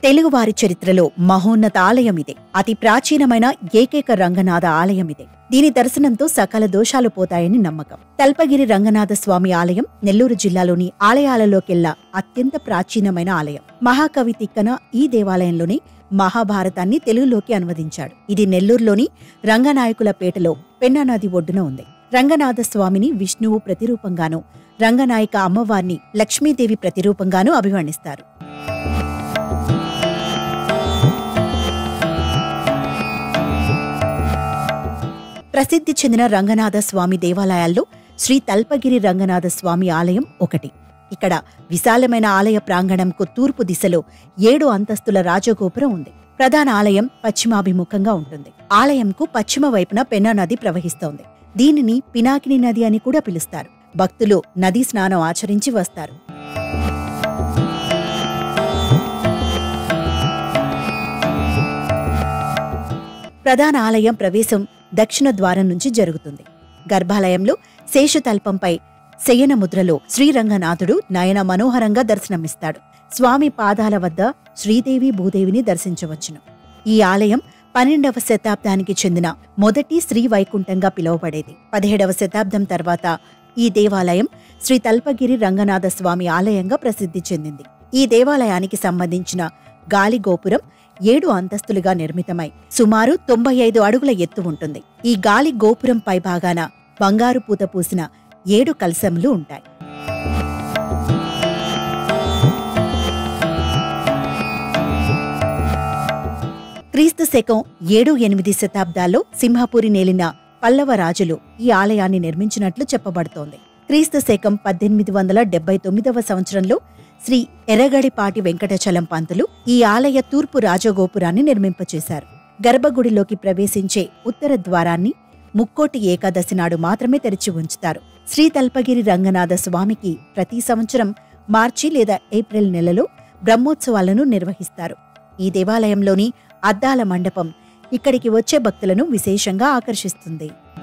తెలుగువారి చరిత్రలో మహోన్నత ఆలయం ఇదే అతి ప్రాచీనమైన ఏకైక రంగనాథ ఆలయం ఇదే దీని దర్శనంతో సకల దోషాలు పోతాయని నమ్మకం తల్పగిరి రంగనాథ స్వామి ఆలయం నెల్లూరు జిల్లాలోని ఆలయాలలోకెల్లా అత్యంత ప్రాచీనమైన ఆలయం మహాకవి తిక్కన ఈ దేవాలయంలోని మహాభారతాన్ని తెలుగులోకి అనువదించాడు ఇది నెల్లూరులోని రంగనాయకుల పేటలో పెన్నా నది ఒడ్డున ఉంది రంగనాథ స్వామిని విష్ణువు ప్రతిరూపంగాను రంగనాయక అమ్మవారిని లక్ష్మీదేవి ప్రతిరూపంగాను అభివర్ణిస్తారు ప్రసిద్ధి చెందిన రంగనాథ స్వామి దేవాలయాల్లో శ్రీ తల్పగిరి రంగనాథ స్వామి ఆలయం ఒకటి ఇక్కడ విశాలమైన ఆలయ ప్రాంగణంకు తూర్పు దిశలో ఏడు అంతస్తుల రాజగోపురం ఉంది ప్రధాన ఆలయం పశ్చిమాభిముఖంగా ఉంటుంది ఆలయంకు పశ్చిమ వైపున పెన్నా నది ప్రవహిస్తోంది దీనిని పినాకిని నది అని కూడా పిలుస్తారు భక్తులు నదీ స్నానం ఆచరించి వస్తారు ప్రధాన ఆలయం ప్రవేశం దక్షిణ ద్వారం నుంచి జరుగుతుంది గర్భాలయంలో శేషతల్పంపై శయన ముద్రలో శ్రీరంగనాథుడు నయన మనోహరంగా దర్శనమిస్తాడు స్వామి పాదాల వద్ద శ్రీదేవి భూదేవిని దర్శించవచ్చును ఈ ఆలయం పన్నెండవ శతాబ్దానికి చెందిన మొదటి శ్రీ వైకుంఠంగా పిలువబడేది పదిహేడవ శతాబ్దం తర్వాత ఈ దేవాలయం శ్రీ తల్పగిరి రంగనాథ స్వామి ఆలయంగా ప్రసిద్ధి చెందింది ఈ దేవాలయానికి సంబంధించిన గాలి గోపురం ఏడు అంతస్తులుగా నిర్మితమై సుమారు తొంభై ఐదు అడుగుల ఎత్తు ఉంటుంది ఈ గాలి గోపురం పైభాగాన బంగారు పూత పూసిన ఏడు కలశములు ఉంటాయి క్రీస్తు శకం ఏడు ఎనిమిది శతాబ్దాల్లో సింహపురి నేలిన పల్లవ రాజులు ఈ ఆలయాన్ని నిర్మించినట్లు చెప్పబడుతోంది క్రీస్తు శకం పద్దెనిమిది వందల డెబ్బై తొమ్మిదవ సంవత్సరంలో శ్రీ ఎర్రగడిపాటి వెంకటచలం పంతులు ఈ ఆలయ తూర్పు రాజగోపురాన్ని నిర్మింపచేశారు గర్భగుడిలోకి ప్రవేశించే ఉత్తర ద్వారాన్ని ముక్కోటి ఏకాదశి నాడు మాత్రమే తెరిచి ఉంచుతారు శ్రీ తల్పగిరి రంగనాథ స్వామికి ప్రతి సంవత్సరం మార్చి లేదా ఏప్రిల్ నెలలో బ్రహ్మోత్సవాలను నిర్వహిస్తారు ఈ దేవాలయంలోని అద్దాల మండపం ఇక్కడికి వచ్చే భక్తులను విశేషంగా ఆకర్షిస్తుంది